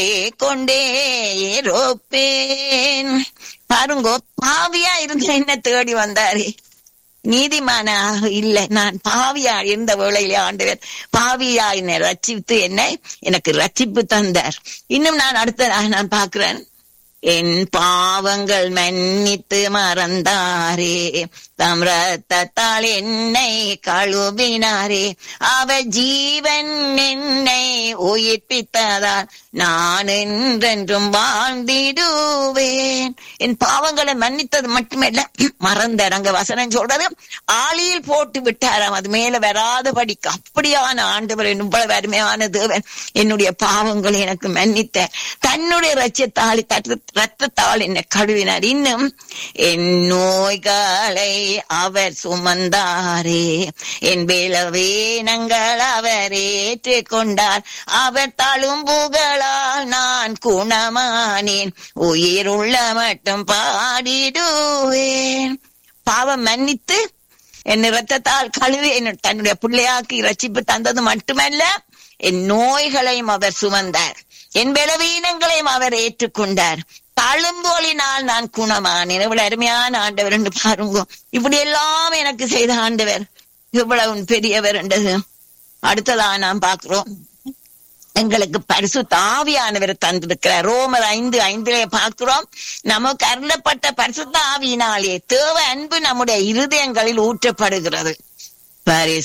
கொண்டே இருப்பேன் பாருங்க பாவியா இருந்த என்ன தேடி வந்தாரு நீதிமானா இல்ல நான் பாவியா இருந்த வேளையிலே ஆண்டவர் பாவியா என்னை ரட்சித்து என்னை எனக்கு ரட்சிப்பு தந்தார் இன்னும் நான் அடுத்த நான் பார்க்கிறேன் என் பாவங்கள் மன்னித்து மறந்தாரே தம் ரத்தத்தால் என்னை கழுவினாரே அவர் ஜீவன் என்னை உயிர்ப்பித்ததால் நான் என்றென்றும் வாழ்ந்திடுவேன் என் பாவங்களை மன்னித்தது மட்டுமல்ல மறந்தார் அங்க வசனம் சொல்றது ஆளியில் போட்டு விட்டாராம் அது மேல வராதபடிக்கு அப்படியான ஆண்டவர் இவ்வளவு அருமையான தேவன் என்னுடைய பாவங்களை எனக்கு மன்னித்த தன்னுடைய ரச்சத்தாளி ரத்தத்தால் என்னை கழுவினார் இன்னும் என் நோய்களை அவர் சுமந்தாரே என் பலவீனங்கள் அவர் ஏற்றுக்கொண்டார் அவர் தழும்புகளால் நான் குணமானேன் உயிருள்ள மட்டும் பாடிடுவேன் பாவம் மன்னித்து என் ரத்தத்தால் கழுவி என் தன்னுடைய பிள்ளையாக்கி ரட்சிப்பு தந்தது மட்டுமல்ல என் நோய்களையும் அவர் சுமந்தார் என் பலவீனங்களையும் அவர் ஏற்றுக்கொண்டார் தழும்போலினால் நான் குணமானேன் இவ்வளவு அருமையான ஆண்டவர் என்று பாருங்க இப்படி எல்லாம் எனக்கு செய்த ஆண்டவர் இவ்வளவு பெரியவர் என்றது அடுத்ததா நாம் பார்க்கிறோம் எங்களுக்கு பரிசு தாவியானவர் தந்திருக்கிறார் ரோமர் ஐந்து ஐந்திலே பார்க்கிறோம் நமக்கு அருளப்பட்ட பரிசுத்த ஆவியினாலே தேவ அன்பு நம்முடைய இருதயங்களில் ஊற்றப்படுகிறது